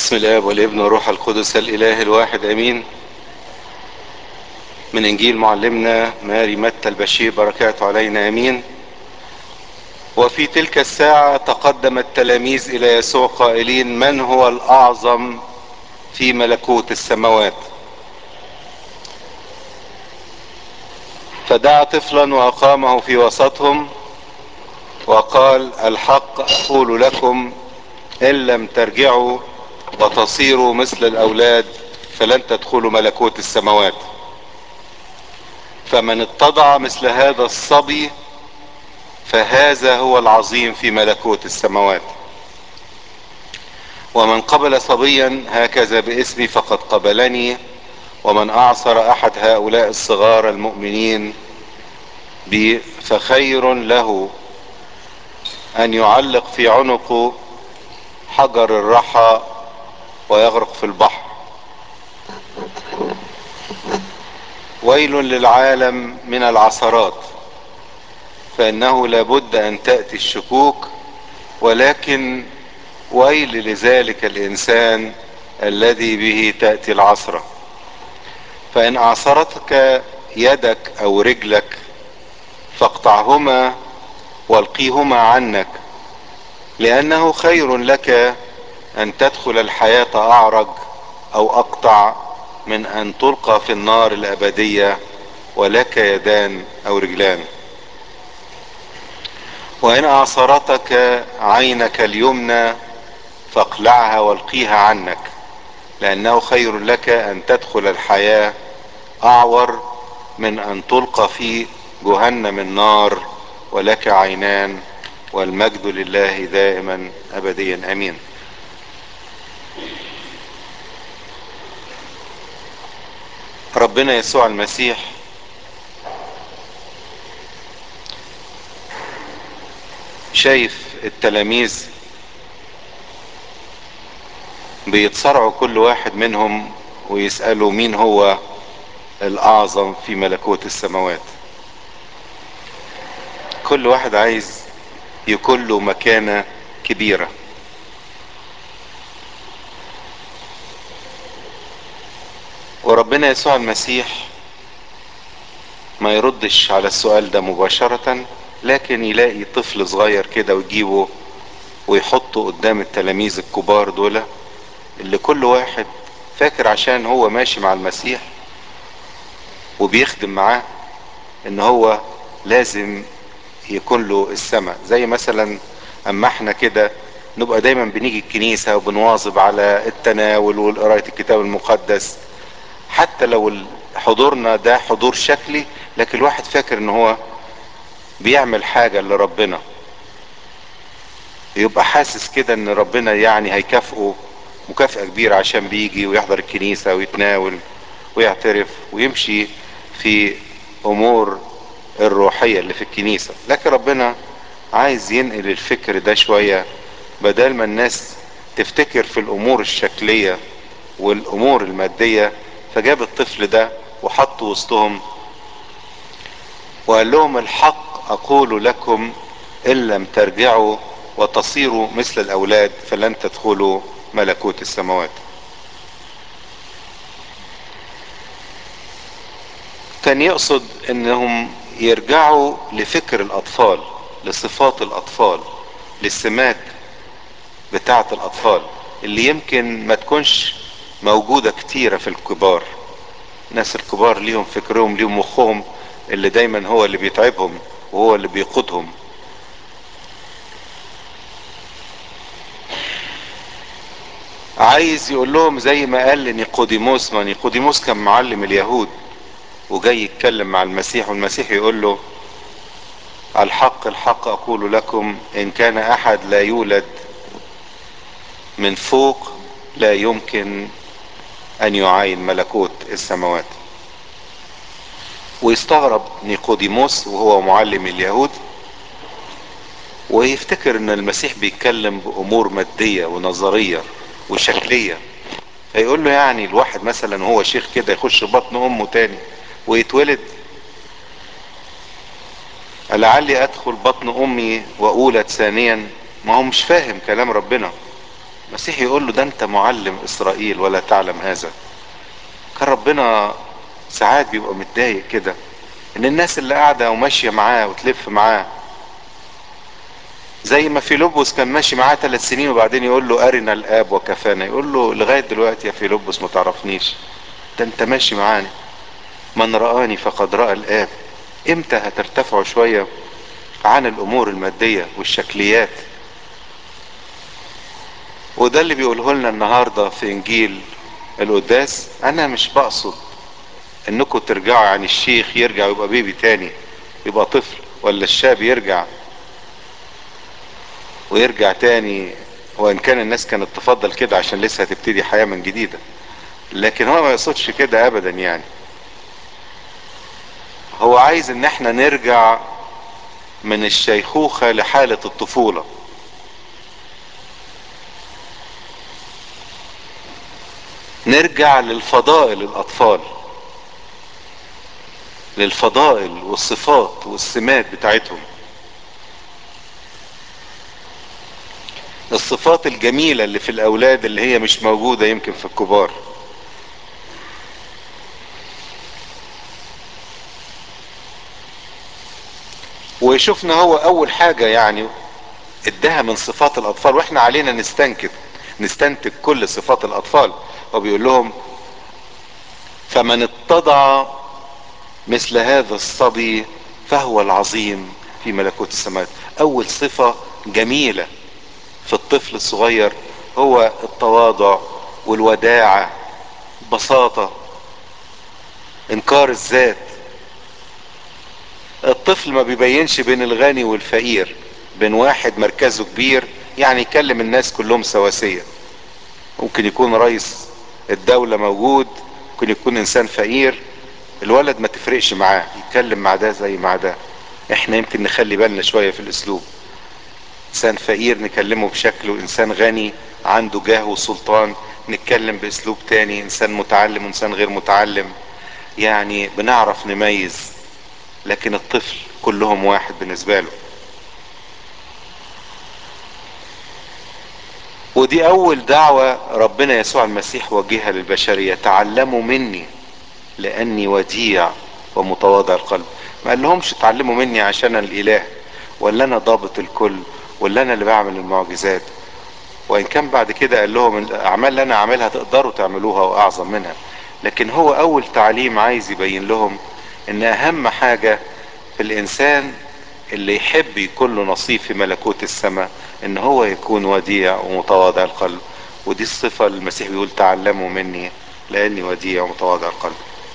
بسم الاب والابن والروح القدس الاله الواحد امين من انجيل معلمنا ماري متى البشير بركاته علينا امين وفي تلك الساعة تقدم التلاميذ الى يسوع قائلين من هو الاعظم في ملكوت السماوات فدعا طفلا واقامه في وسطهم وقال الحق اقول لكم ان لم ترجعوا وتصيروا مثل الاولاد فلن تدخلوا ملكوت السماوات فمن اتضع مثل هذا الصبي فهذا هو العظيم في ملكوت السماوات ومن قبل صبيا هكذا باسمي فقد قبلني ومن اعصر احد هؤلاء الصغار المؤمنين بي فخير له ان يعلق في عنقه حجر الرحى ويغرق في البحر ويل للعالم من العثرات فانه لابد ان تاتي الشكوك ولكن ويل لذلك الانسان الذي به تاتي العثره فان اعثرتك يدك او رجلك فاقطعهما والقيهما عنك لانه خير لك ان تدخل الحياه اعرج او اقطع من ان تلقى في النار الابديه ولك يدان او رجلان وان اعصرتك عينك اليمنى فاقلعها والقيها عنك لانه خير لك ان تدخل الحياه اعور من ان تلقى في جهنم النار ولك عينان والمجد لله دائما ابديا امين ربنا يسوع المسيح شايف التلاميذ بيتصارعوا كل واحد منهم ويسألوا مين هو الأعظم في ملكوت السماوات كل واحد عايز يكون له مكانة كبيرة وربنا يسوع المسيح ما يردش على السؤال ده مباشرة لكن يلاقي طفل صغير كده ويجيبه ويحطه قدام التلاميذ الكبار دول اللي كل واحد فاكر عشان هو ماشي مع المسيح وبيخدم معاه ان هو لازم يكون له السماء زي مثلا اما احنا كده نبقى دايما بنيجي الكنيسة وبنواظب على التناول وقراية الكتاب المقدس حتى لو حضورنا ده حضور شكلي لكن الواحد فاكر ان هو بيعمل حاجة لربنا يبقى حاسس كده ان ربنا يعني هيكافئه مكافأة كبيرة عشان بيجي ويحضر الكنيسة ويتناول ويعترف ويمشي في امور الروحية اللي في الكنيسة لكن ربنا عايز ينقل الفكر ده شوية بدل ما الناس تفتكر في الامور الشكلية والامور المادية فجاب الطفل ده وحطه وسطهم وقال لهم الحق اقول لكم ان لم ترجعوا وتصيروا مثل الاولاد فلن تدخلوا ملكوت السماوات كان يقصد انهم يرجعوا لفكر الاطفال لصفات الاطفال للسمات بتاعة الاطفال اللي يمكن ما تكونش موجودة كتيرة في الكبار الناس الكبار ليهم فكرهم ليهم مخهم اللي دايما هو اللي بيتعبهم وهو اللي بيقودهم عايز يقول لهم زي ما قال لنيقوديموس ما نيقوديموس كان معلم اليهود وجاي يتكلم مع المسيح والمسيح يقول له الحق الحق اقول لكم ان كان احد لا يولد من فوق لا يمكن ان يعاين ملكوت السماوات ويستغرب نيقوديموس وهو معلم اليهود ويفتكر ان المسيح بيتكلم بامور مادية ونظرية وشكلية فيقول له يعني الواحد مثلا هو شيخ كده يخش بطن امه تاني ويتولد لعلي ادخل بطن امي واولد ثانيا ما هو مش فاهم كلام ربنا المسيح يقول له ده انت معلم اسرائيل ولا تعلم هذا كان ربنا ساعات بيبقى متضايق كده ان الناس اللي قاعده وماشيه معاه وتلف معاه زي ما فيلبس كان ماشي معاه ثلاث سنين وبعدين يقول له ارنا الاب وكفانا يقول له لغايه دلوقتي يا فيلبس ما تعرفنيش ده انت ماشي معانا من رآني فقد رأى الآب امتى هترتفعوا شوية عن الأمور المادية والشكليات وده اللي بيقوله لنا النهاردة في إنجيل القداس أنا مش بقصد إنكم ترجعوا يعني الشيخ يرجع يبقى بيبي تاني يبقى طفل ولا الشاب يرجع ويرجع تاني وإن كان الناس كانت تفضل كده عشان لسه هتبتدي حياة من جديدة لكن هو ما يقصدش كده أبدا يعني هو عايز ان احنا نرجع من الشيخوخة لحالة الطفولة نرجع للفضائل الاطفال للفضائل والصفات والسمات بتاعتهم الصفات الجميلة اللي في الاولاد اللي هي مش موجودة يمكن في الكبار وشفنا هو اول حاجة يعني اداها من صفات الاطفال واحنا علينا نستنكت نستنتج كل صفات الاطفال هو بيقول لهم فمن اتضع مثل هذا الصبي فهو العظيم في ملكوت السماوات اول صفة جميلة في الطفل الصغير هو التواضع والوداعة البساطة انكار الذات الطفل ما بيبينش بين الغني والفقير بين واحد مركزه كبير يعني يكلم الناس كلهم سواسية ممكن يكون رئيس الدولة موجود ممكن يكون انسان فقير الولد ما تفرقش معاه يتكلم مع ده زي مع ده احنا يمكن نخلي بالنا شوية في الاسلوب انسان فقير نكلمه بشكله انسان غني عنده جاه وسلطان نتكلم باسلوب تاني انسان متعلم وانسان غير متعلم يعني بنعرف نميز لكن الطفل كلهم واحد بالنسبة له ودي اول دعوة ربنا يسوع المسيح وجهها للبشرية تعلموا مني لاني وديع ومتواضع القلب ما قال لهمش اتعلموا مني عشان أنا الاله ولا انا ضابط الكل ولا انا اللي بعمل المعجزات وان كان بعد كده قال لهم الاعمال اللي انا اعملها تقدروا تعملوها واعظم منها لكن هو اول تعليم عايز يبين لهم ان اهم حاجة في الانسان اللي يحب يكون له نصيب في ملكوت السماء ان هو يكون وديع ومتواضع القلب ودي الصفة اللي المسيح بيقول تعلموا مني لاني وديع ومتواضع القلب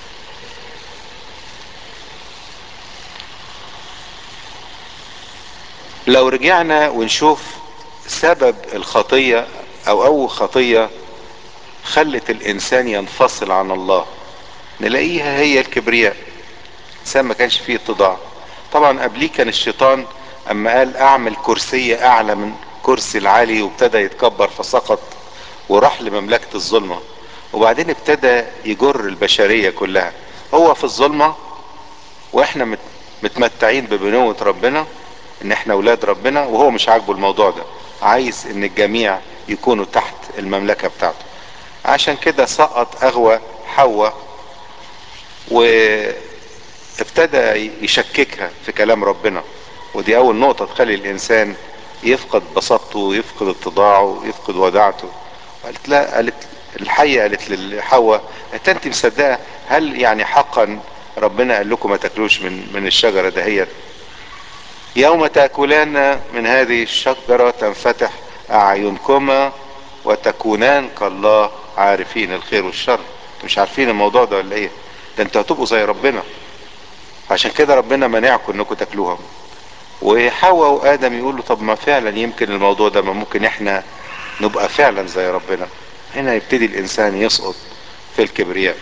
لو رجعنا ونشوف سبب الخطية او اول خطية خلت الانسان ينفصل عن الله نلاقيها هي الكبرياء الانسان ما كانش فيه اتضاع طبعا قبليه كان الشيطان اما قال اعمل كرسي اعلى من كرسي العالي وابتدى يتكبر فسقط وراح لمملكة الظلمة وبعدين ابتدى يجر البشرية كلها هو في الظلمة واحنا مت- متمتعين ببنوة ربنا ان احنا اولاد ربنا وهو مش عاجبه الموضوع ده عايز ان الجميع يكونوا تحت المملكة بتاعته عشان كده سقط اغوى حواء وابتدى يشككها في كلام ربنا ودي اول نقطة تخلي الانسان يفقد بساطته ويفقد اتضاعه ويفقد وداعته قالت لا قالت الحية قالت لحواء انت انت مصدقة هل يعني حقا ربنا قال لكم ما تاكلوش من من الشجرة دهيت يوم تاكلان من هذه الشجرة تنفتح اعينكما وتكونان كالله عارفين الخير والشر انتوا مش عارفين الموضوع ده ولا ايه ده انتوا هتبقوا زي ربنا عشان كده ربنا منعكم انكم تاكلوها وحواء وادم يقولوا طب ما فعلا يمكن الموضوع ده ما ممكن احنا نبقى فعلا زي ربنا هنا يبتدي الانسان يسقط في الكبرياء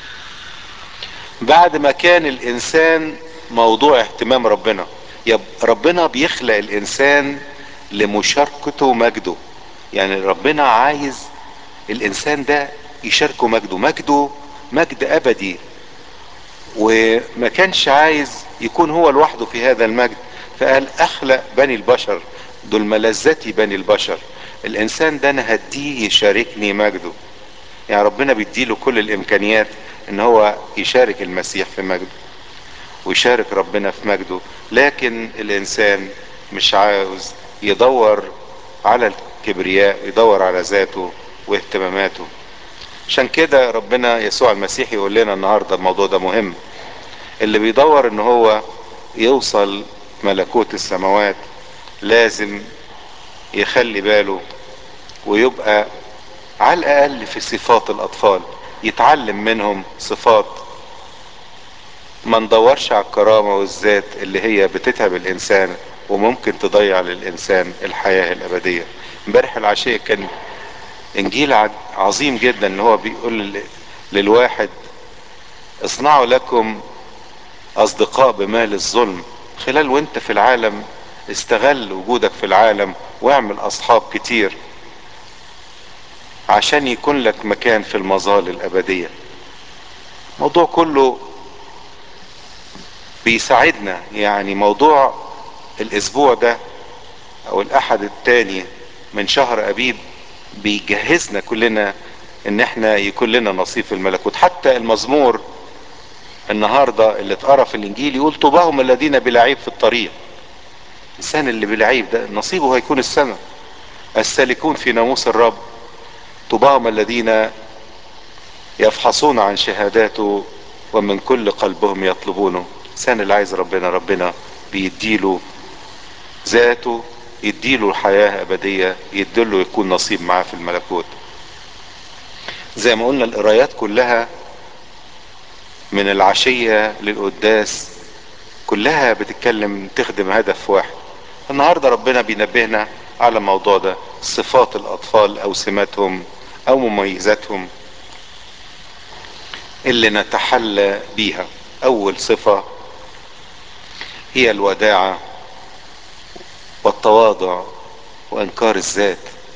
بعد ما كان الانسان موضوع اهتمام ربنا يب ربنا بيخلق الانسان لمشاركته مجده يعني ربنا عايز الانسان ده يشاركه مجده مجده مجد ابدي وما كانش عايز يكون هو لوحده في هذا المجد فقال اخلق بني البشر دول ملذتي بني البشر الانسان ده انا هديه يشاركني مجده يعني ربنا بيديله كل الامكانيات ان هو يشارك المسيح في مجده ويشارك ربنا في مجده لكن الانسان مش عاوز يدور على الكبرياء يدور على ذاته واهتماماته عشان كده ربنا يسوع المسيح يقول لنا النهارده الموضوع ده مهم اللي بيدور ان هو يوصل ملكوت السماوات لازم يخلي باله ويبقى على الاقل في صفات الاطفال يتعلم منهم صفات ما ندورش على الكرامة والذات اللي هي بتتعب الانسان وممكن تضيع للانسان الحياة الابدية امبارح العشية كان انجيل عظيم جدا ان هو بيقول للواحد اصنعوا لكم اصدقاء بمال الظلم خلال وانت في العالم استغل وجودك في العالم واعمل اصحاب كتير عشان يكون لك مكان في المظال الابدية موضوع كله بيساعدنا يعني موضوع الاسبوع ده او الاحد التاني من شهر ابيب بيجهزنا كلنا ان احنا يكون لنا نصيب في الملكوت حتى المزمور النهارده اللي اتقرا في الانجيل يقول طوباهم الذين بلا عيب في الطريق الانسان اللي بلا عيب ده نصيبه هيكون السماء السالكون في ناموس الرب طوباهم الذين يفحصون عن شهاداته ومن كل قلبهم يطلبونه الانسان اللي عايز ربنا ربنا بيديله ذاته يديله حياة أبدية يديله يكون نصيب معاه في الملكوت زي ما قلنا القرايات كلها من العشية للقداس كلها بتتكلم تخدم هدف واحد النهاردة ربنا بينبهنا على الموضوع ده صفات الأطفال أو سماتهم أو مميزاتهم اللي نتحلى بيها أول صفة هي الوداعة والتواضع وانكار الذات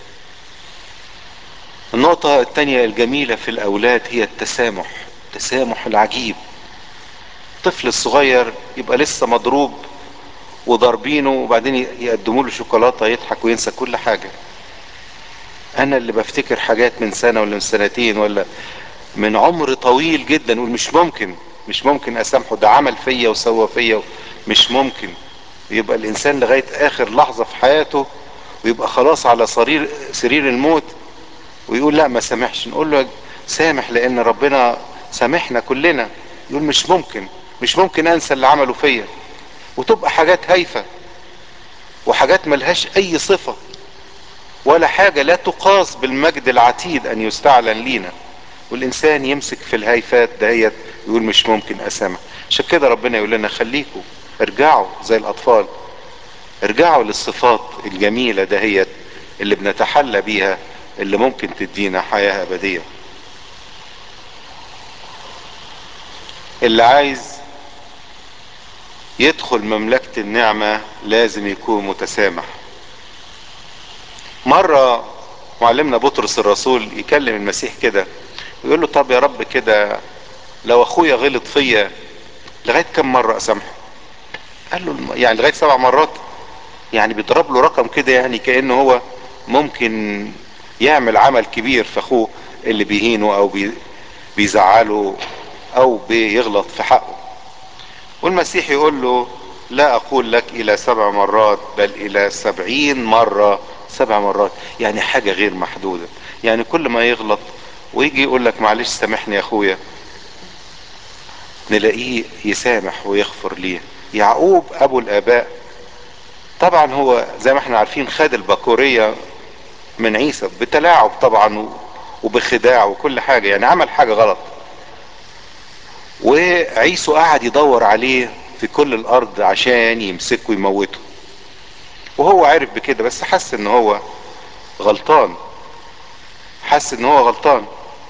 النقطة التانية الجميلة في الاولاد هي التسامح التسامح العجيب الطفل الصغير يبقى لسه مضروب وضاربينه وبعدين يقدموا له شوكولاتة يضحك وينسى كل حاجة انا اللي بفتكر حاجات من سنة ولا من سنتين ولا من عمر طويل جدا ومش ممكن مش ممكن اسامحه ده عمل فيا وسوى فيا مش ممكن يبقى الانسان لغايه اخر لحظه في حياته ويبقى خلاص على سرير سرير الموت ويقول لا ما سامحش نقول له سامح لان ربنا سامحنا كلنا يقول مش ممكن مش ممكن انسى اللي عمله فيا وتبقى حاجات هايفه وحاجات ملهاش اي صفه ولا حاجه لا تقاس بالمجد العتيد ان يستعلن لينا والانسان يمسك في الهايفات دهيت يقول مش ممكن اسامح عشان كده ربنا يقول لنا خليكم ارجعوا زي الاطفال ارجعوا للصفات الجميلة دهيت اللي بنتحلى بيها اللي ممكن تدينا حياة ابدية اللي عايز يدخل مملكة النعمة لازم يكون متسامح مرة معلمنا بطرس الرسول يكلم المسيح كده ويقول له طب يا رب كده لو اخويا غلط فيا لغاية كم مرة اسامحه قال له يعني لغايه سبع مرات يعني بيضرب له رقم كده يعني كانه هو ممكن يعمل عمل كبير في اخوه اللي بيهينه او بي بيزعله او بيغلط في حقه والمسيح يقول له لا اقول لك الى سبع مرات بل الى سبعين مرة سبع مرات يعني حاجة غير محدودة يعني كل ما يغلط ويجي يقول لك معلش سامحني يا اخويا نلاقيه يسامح ويغفر ليه يعقوب ابو الاباء طبعا هو زي ما احنا عارفين خد البكورية من عيسى بتلاعب طبعا وبخداع وكل حاجة يعني عمل حاجة غلط وعيسو قعد يدور عليه في كل الارض عشان يمسكه ويموته وهو عارف بكده بس حس ان هو غلطان حس ان هو غلطان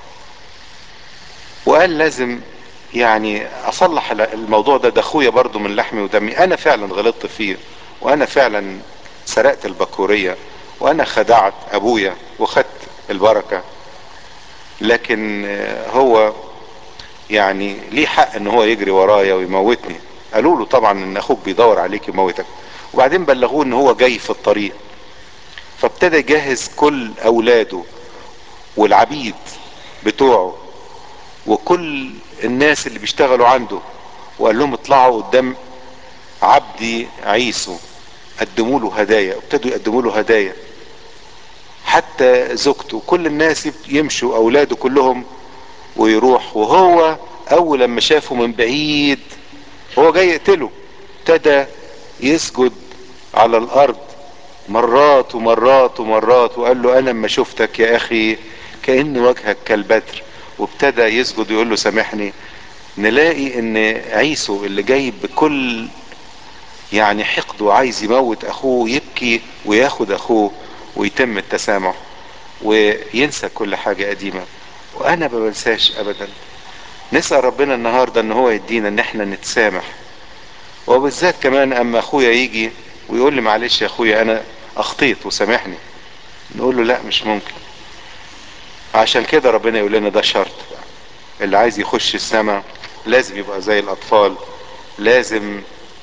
وقال لازم يعني اصلح الموضوع ده ده اخويا برضو من لحمي ودمي انا فعلا غلطت فيه وانا فعلا سرقت البكورية وانا خدعت ابويا وخدت البركة لكن هو يعني ليه حق ان هو يجري ورايا ويموتني قالوا له طبعا ان اخوك بيدور عليك يموتك وبعدين بلغوه ان هو جاي في الطريق فابتدى يجهز كل اولاده والعبيد بتوعه وكل الناس اللي بيشتغلوا عنده وقال لهم اطلعوا قدام عبدي عيسو قدموا له هدايا ابتدوا يقدموا له هدايا حتى زوجته كل الناس يمشوا اولاده كلهم ويروح وهو اول لما شافه من بعيد هو جاي يقتله ابتدى يسجد على الارض مرات ومرات ومرات وقال له انا لما شفتك يا اخي كأن وجهك كالبدر وابتدى يسجد ويقول له سامحني نلاقي ان عيسو اللي جاي بكل يعني حقد وعايز يموت اخوه يبكي وياخد اخوه ويتم التسامح وينسى كل حاجة قديمة وانا ما بنساش ابدا نسأل ربنا النهاردة ان هو يدينا ان احنا نتسامح وبالذات كمان اما اخويا يجي ويقول لي معلش يا اخويا انا اخطيت وسامحني نقول له لا مش ممكن عشان كده ربنا يقول لنا ده شرط اللي عايز يخش السماء لازم يبقى زي الاطفال لازم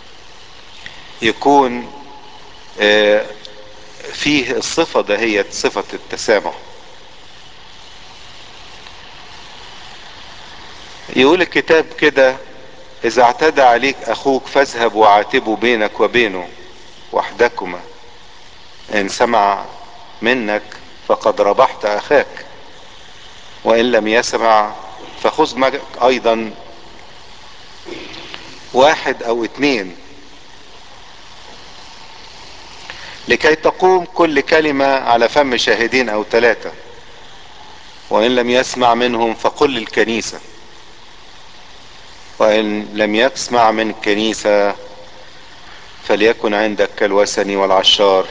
يكون آه فيه الصفة دهية صفة التسامح يقول الكتاب كده اذا اعتدى عليك اخوك فاذهب وعاتبه بينك وبينه وحدكما ان سمع منك فقد ربحت اخاك وان لم يسمع فخذ معك ايضا واحد او اتنين لكي تقوم كل كلمة على فم شاهدين او ثلاثة وان لم يسمع منهم فقل للكنيسة وان لم يسمع من الكنيسة فليكن عندك كالوثني والعشار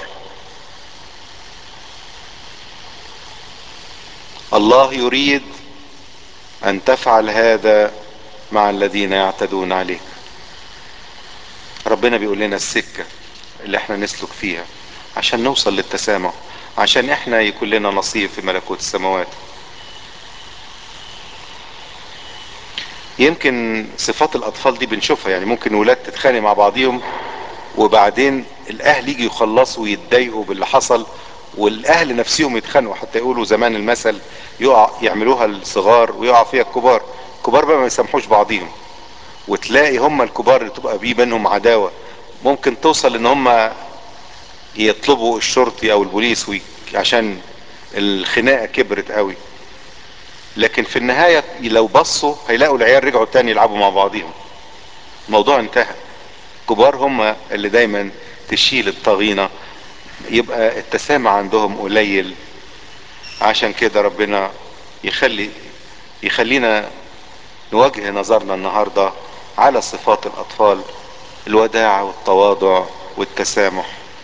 الله يريد ان تفعل هذا مع الذين يعتدون عليك ربنا بيقول لنا السكة اللي احنا نسلك فيها عشان نوصل للتسامح عشان احنا يكون لنا نصيب في ملكوت السماوات يمكن صفات الاطفال دي بنشوفها يعني ممكن ولاد تتخانق مع بعضيهم وبعدين الاهل يجي يخلصوا ويتضايقوا باللي حصل والاهل نفسهم يتخانقوا حتى يقولوا زمان المثل يقع يعملوها الصغار ويقع فيها الكبار الكبار بقى ما يسامحوش بعضيهم وتلاقي هم الكبار اللي تبقى بيه بينهم عداوة ممكن توصل ان هم يطلبوا الشرطي او البوليس وي... عشان الخناقة كبرت قوي لكن في النهاية لو بصوا هيلاقوا العيال رجعوا تاني يلعبوا مع بعضهم الموضوع انتهى كبار هم اللي دايما تشيل الطغينة يبقى التسامح عندهم قليل عشان كده ربنا يخلي يخلينا نوجه نظرنا النهاردة على صفات الأطفال الوداعة والتواضع والتسامح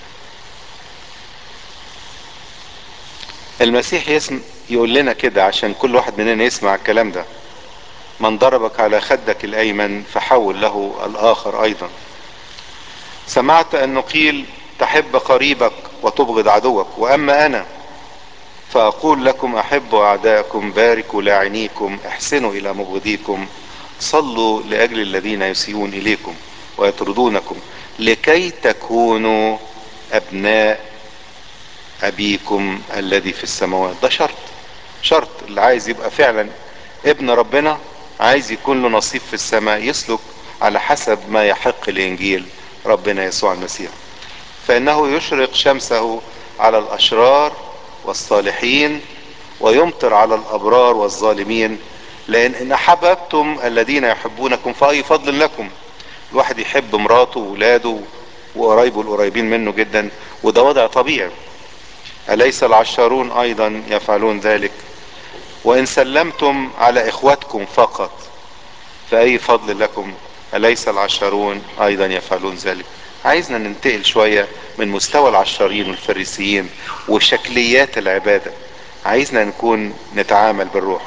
المسيح يسم يقول لنا كده عشان كل واحد مننا يسمع الكلام ده من ضربك على خدك الأيمن فحول له الآخر أيضا سمعت أنه قيل تحب قريبك وتبغض عدوك وأما أنا فأقول لكم أحبوا أعداءكم باركوا لاعنيكم احسنوا إلى مبغضيكم صلوا لأجل الذين يسيئون إليكم ويطردونكم لكي تكونوا أبناء أبيكم الذي في السماوات ده شرط شرط اللي عايز يبقى فعلا ابن ربنا عايز يكون له نصيب في السماء يسلك على حسب ما يحق الإنجيل ربنا يسوع المسيح فإنه يشرق شمسه على الأشرار والصالحين ويمطر على الأبرار والظالمين لأن إن أحببتم الذين يحبونكم فأي فضل لكم الواحد يحب مراته وولاده وقرايبه القريبين منه جدا وده وضع طبيعي أليس العشارون أيضا يفعلون ذلك وإن سلمتم على إخوتكم فقط فأي فضل لكم أليس العشارون أيضا يفعلون ذلك عايزنا ننتقل شوية من مستوى العشارين والفريسيين وشكليات العبادة عايزنا نكون نتعامل بالروح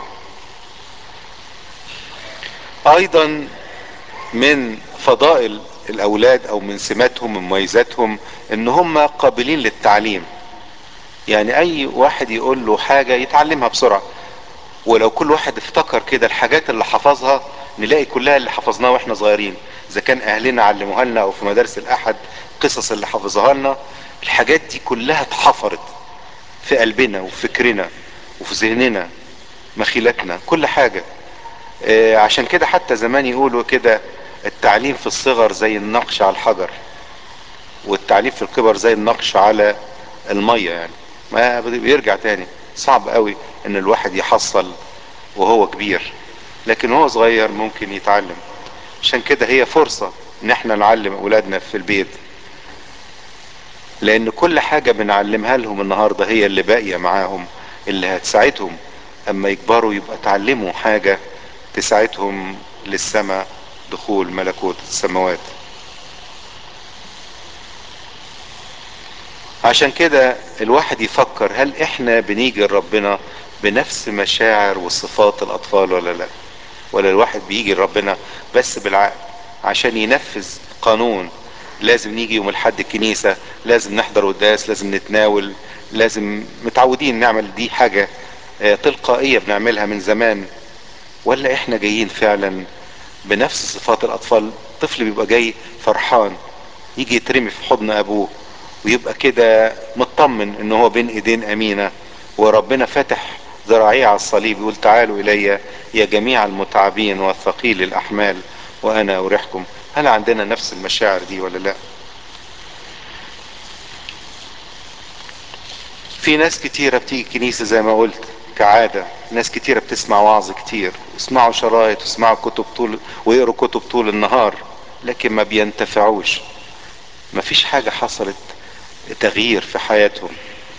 ايضا من فضائل الاولاد او من سماتهم من مميزاتهم ان هم قابلين للتعليم يعني اي واحد يقول له حاجة يتعلمها بسرعة ولو كل واحد افتكر كده الحاجات اللي حفظها نلاقي كلها اللي حفظناها واحنا صغيرين اذا كان اهلنا علموها لنا او في مدارس الاحد قصص اللي حفظها لنا الحاجات دي كلها اتحفرت في قلبنا وفي فكرنا وفي ذهننا مخيلتنا كل حاجة آه، عشان كده حتى زمان يقولوا كده التعليم في الصغر زي النقش على الحجر والتعليم في الكبر زي النقش على المية يعني ما بيرجع تاني صعب قوي ان الواحد يحصل وهو كبير لكن وهو صغير ممكن يتعلم عشان كده هي فرصة ان احنا نعلم اولادنا في البيت لان كل حاجة بنعلمها لهم النهاردة هي اللي باقية معاهم اللي هتساعدهم اما يكبروا يبقى اتعلموا حاجة تساعدهم للسماء دخول ملكوت السماوات عشان كده الواحد يفكر هل احنا بنيجي لربنا بنفس مشاعر وصفات الاطفال ولا لا ولا الواحد بيجي لربنا بس بالعقل عشان ينفذ قانون لازم نيجي يوم الحد الكنيسة لازم نحضر قداس لازم نتناول لازم متعودين نعمل دي حاجة آه، تلقائية بنعملها من زمان ولا احنا جايين فعلا بنفس صفات الاطفال طفل بيبقى جاي فرحان يجي يترمي في حضن ابوه ويبقى كده مطمن ان هو بين ايدين امينة وربنا فتح ذراعيه على الصليب يقول تعالوا الي يا جميع المتعبين والثقيل الاحمال وانا اريحكم هل عندنا نفس المشاعر دي ولا لا في ناس كتيرة بتيجي كنيسة زي ما قلت كعادة ناس كتيرة بتسمع وعظ كتير ويسمعوا شرايط ويسمعوا كتب طول ويقروا كتب طول النهار لكن ما بينتفعوش ما فيش حاجة حصلت تغيير في حياتهم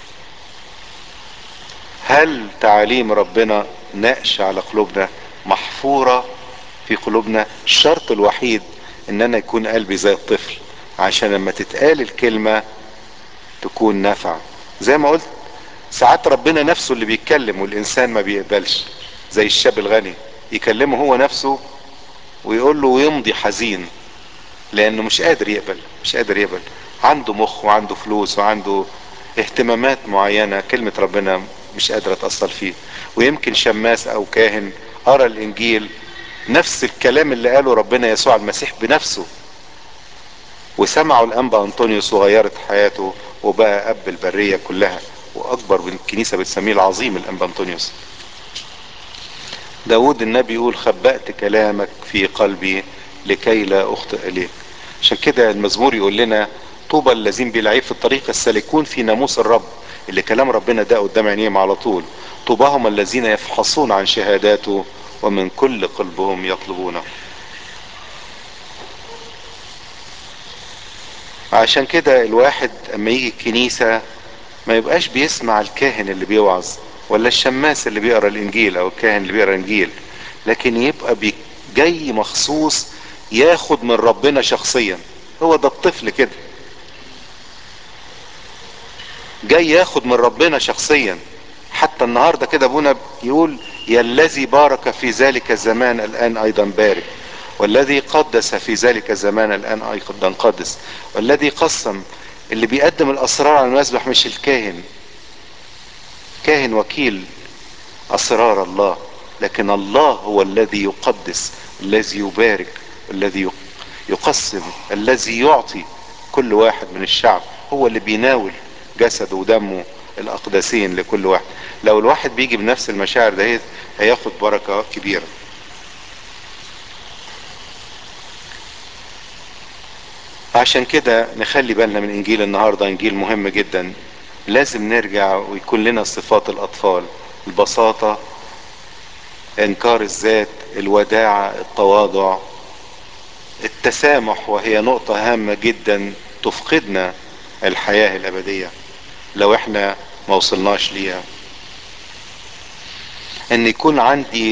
هل تعاليم ربنا ناقشة على قلوبنا محفورة في قلوبنا الشرط الوحيد ان انا يكون قلبي زي الطفل عشان لما تتقال الكلمة تكون نافعة زي ما قلت ساعات ربنا نفسه اللي بيتكلم والانسان ما بيقبلش زي الشاب الغني يكلمه هو نفسه ويقول له ويمضي حزين لانه مش قادر يقبل مش قادر يقبل عنده مخ وعنده فلوس وعنده اهتمامات معينة كلمة ربنا مش قادرة تأثر فيه ويمكن شماس او كاهن قرا الانجيل نفس الكلام اللي قاله ربنا يسوع المسيح بنفسه وسمعوا الانبا انطونيوس وغيرت حياته وبقى اب البريه كلها واكبر من الكنيسه بتسميه العظيم الانبا انطونيوس داود النبي يقول خبأت كلامك في قلبي لكي لا اخطئ اليك عشان كده المزمور يقول لنا طوبى الذين بيلعب في الطريق السالكون في ناموس الرب اللي كلام ربنا ده قدام عينيهم على طول طوباهم الذين يفحصون عن شهاداته ومن كل قلبهم يطلبونه عشان كده الواحد اما يجي الكنيسة ما يبقاش بيسمع الكاهن اللي بيوعظ ولا الشماس اللي بيقرا الانجيل او الكاهن اللي بيقرا الانجيل لكن يبقى بي جاي مخصوص ياخد من ربنا شخصيا هو ده الطفل كده جاي ياخد من ربنا شخصيا حتى النهارده كده ابونا يقول يا الذي بارك في ذلك الزمان الان ايضا بارك والذي قدس في ذلك الزمان الان ايضا قدس والذي قسم اللي بيقدم الاسرار على المسبح مش الكاهن كاهن وكيل اسرار الله لكن الله هو الذي يقدس الذي يبارك الذي يقسم الذي يعطي كل واحد من الشعب هو اللي بيناول جسده ودمه الاقدسين لكل واحد لو الواحد بيجي بنفس المشاعر دهيت هياخد بركة كبيرة عشان كده نخلي بالنا من انجيل النهارده انجيل مهم جدا لازم نرجع ويكون لنا صفات الاطفال البساطة انكار الذات الوداعة التواضع التسامح وهي نقطة هامة جدا تفقدنا الحياة الابدية لو احنا ما وصلناش ليها ان يكون عندي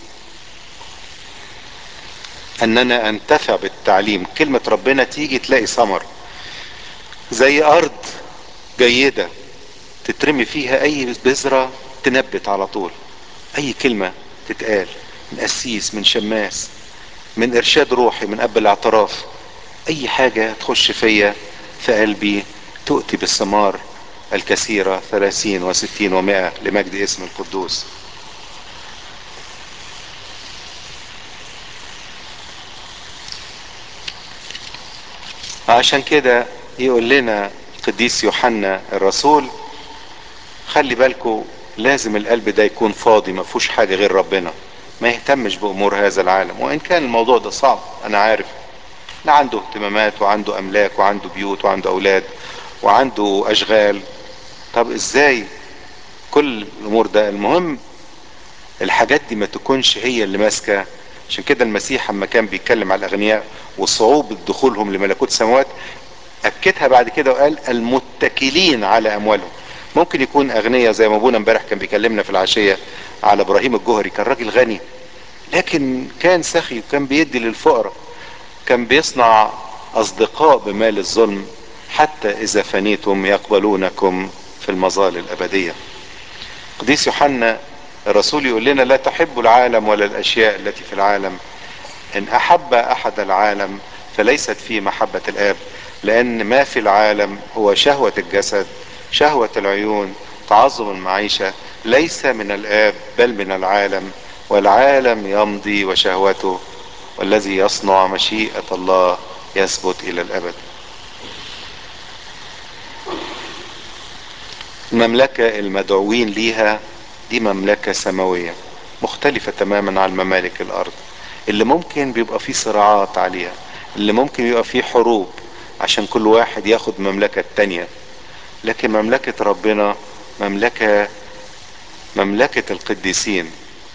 ان انا انتفع بالتعليم كلمة ربنا تيجي تلاقي ثمر زي ارض جيدة تترمي فيها اي بذرة تنبت على طول اي كلمة تتقال من قسيس من شماس من ارشاد روحي من اب الاعتراف اي حاجة تخش فيا في قلبي تؤتي بالثمار الكثيرة ثلاثين وستين ومائة لمجد اسم القدوس عشان كده يقول لنا القديس يوحنا الرسول خلي بالكو لازم القلب ده يكون فاضي ما فيهوش حاجة غير ربنا ما يهتمش بأمور هذا العالم وإن كان الموضوع ده صعب أنا عارف لا عنده اهتمامات وعنده أملاك وعنده بيوت وعنده أولاد وعنده أشغال طب إزاي كل الأمور ده المهم الحاجات دي ما تكونش هي اللي ماسكة عشان كده المسيح لما كان بيتكلم على الأغنياء وصعوبة دخولهم لملكوت السماوات أكدها بعد كده وقال المتكلين على أموالهم ممكن يكون أغنياء زي ما أبونا امبارح كان بيكلمنا في العشية على إبراهيم الجوهري كان راجل غني لكن كان سخي وكان بيدي للفقراء كان بيصنع أصدقاء بمال الظلم حتى إذا فنيتم يقبلونكم في المظال الأبدية قديس يوحنا الرسول يقول لنا لا تحبوا العالم ولا الأشياء التي في العالم إن أحب أحد العالم فليست فيه محبة الآب لأن ما في العالم هو شهوة الجسد شهوة العيون تعظم المعيشة ليس من الآب بل من العالم والعالم يمضي وشهوته والذي يصنع مشيئة الله يثبت إلى الأبد المملكة المدعوين ليها دي مملكة سماوية مختلفة تماما عن ممالك الأرض اللي ممكن بيبقى فيه صراعات عليها اللي ممكن يبقى فيه حروب عشان كل واحد ياخد مملكة التانية لكن مملكة ربنا مملكة مملكة القديسين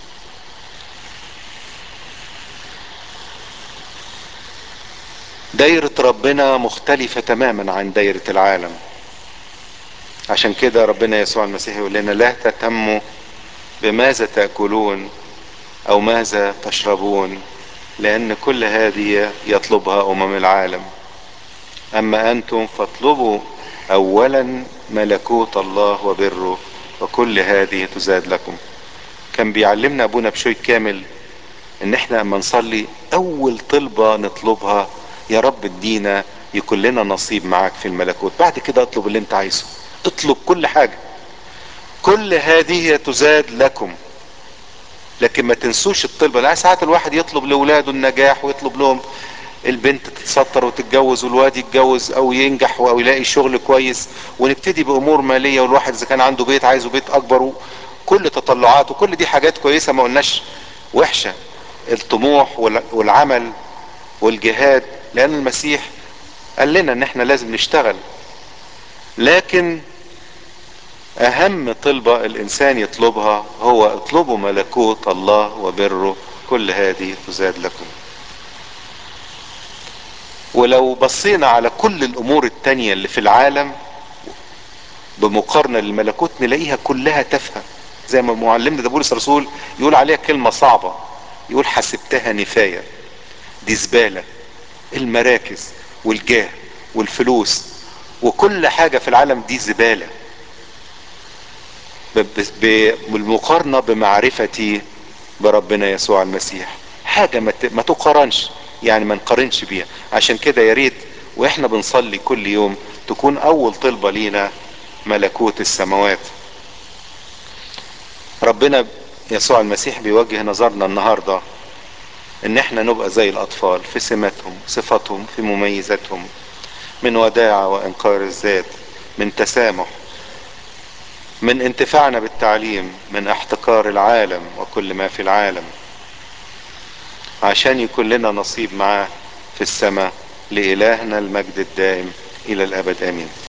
دايرة ربنا مختلفة تماما عن دايرة العالم عشان كده ربنا يسوع المسيح يقول لنا لا تهتموا بماذا تأكلون أو ماذا تشربون لأن كل هذه يطلبها أمم العالم أما أنتم فاطلبوا أولا ملكوت الله وبره وكل هذه تزاد لكم كان بيعلمنا أبونا بشوي كامل إن إحنا أما نصلي أول طلبة نطلبها يا رب ادينا يكون لنا نصيب معاك في الملكوت بعد كده اطلب اللي انت عايزه اطلب كل حاجة كل هذه تزاد لكم لكن ما تنسوش الطلبة لا ساعات الواحد يطلب لأولاده النجاح ويطلب لهم البنت تتستر وتتجوز والواد يتجوز او ينجح او يلاقي شغل كويس ونبتدي بامور مالية والواحد اذا كان عنده بيت عايزه بيت اكبر كل تطلعاته كل دي حاجات كويسة ما قلناش وحشة الطموح والعمل والجهاد لان المسيح قال لنا ان احنا لازم نشتغل لكن اهم طلبة الانسان يطلبها هو اطلبوا ملكوت الله وبره كل هذه تزاد لكم ولو بصينا على كل الامور التانية اللي في العالم بمقارنة للملكوت نلاقيها كلها تافهة زي ما معلمنا ده بولس الرسول يقول عليها كلمة صعبة يقول حسبتها نفاية دي زبالة المراكز والجاه والفلوس وكل حاجة في العالم دي زبالة بالمقارنة بمعرفتي بربنا يسوع المسيح حاجة ما تقارنش يعني ما نقارنش بيها عشان كده يا ريت واحنا بنصلي كل يوم تكون اول طلبة لينا ملكوت السماوات ربنا يسوع المسيح بيوجه نظرنا النهاردة ان احنا نبقى زي الاطفال في سماتهم صفاتهم في مميزاتهم من وداعة وانكار الذات من تسامح من انتفاعنا بالتعليم من احتكار العالم وكل ما في العالم عشان يكون لنا نصيب معاه في السماء لإلهنا المجد الدائم إلى الأبد آمين